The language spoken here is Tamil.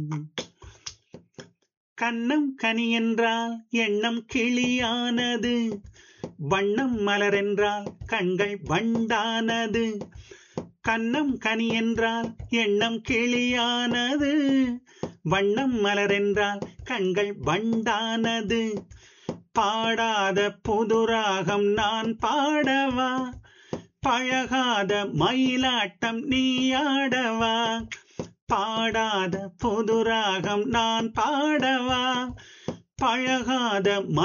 கன்னம் கனி என்றால் எண்ணம் கிளியானது வண்ணம் மலரென்றால் கண்கள் வண்டானது கன்னம் கனி என்றால் எண்ணம் கிளியானது வண்ணம் மலரென்றால் கண்கள் வண்டானது பாடாத புதுராகம் நான் பாடவா பழகாத மயிலாட்டம் நீயாடவா பாடாத புதுராகம் நான் பாடவா பழகாத